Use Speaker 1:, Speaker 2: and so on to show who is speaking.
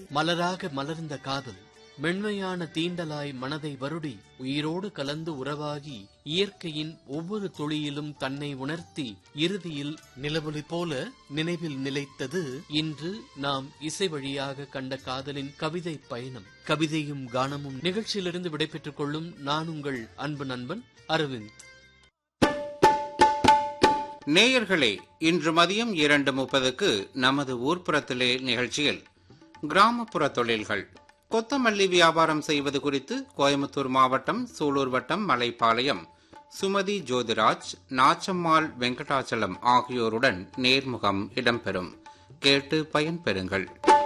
Speaker 1: மலராக மலர்ந்த காதல் மென்மையான தீண்டலாய் மனதை வருடி உயிரோடு கலந்து உறவாகி இயற்கையின் ஒவ்வொரு துளியிலும் தன்னை உணர்த்தி இறுதியில் நிலவொளி போல நினைவில் நிலைத்தது இன்று நாம் இசை வழியாக கண்ட காதலின் கவிதை பயணம் கவிதையும் கானமும் நிகழ்ச்சியிலிருந்து விடைபெற்றுக் கொள்ளும் நான் உங்கள் அன்பு நண்பன் அரவிந்த்
Speaker 2: நேயர்களே இன்று மதியம் இரண்டு முப்பதுக்கு நமது ஊர்ப்புறத்திலே நிகழ்ச்சியில் கிராமப்புற தொழில்கள் கொத்தமல்லி வியாபாரம் செய்வது குறித்து கோயம்புத்தூர் மாவட்டம் சூலூர் வட்டம் மலைப்பாளையம் சுமதி ஜோதிராஜ் நாச்சம்மாள் வெங்கடாச்சலம் ஆகியோருடன் நேர்முகம் இடம்பெறும் கேட்டு பயன்பெறுங்கள்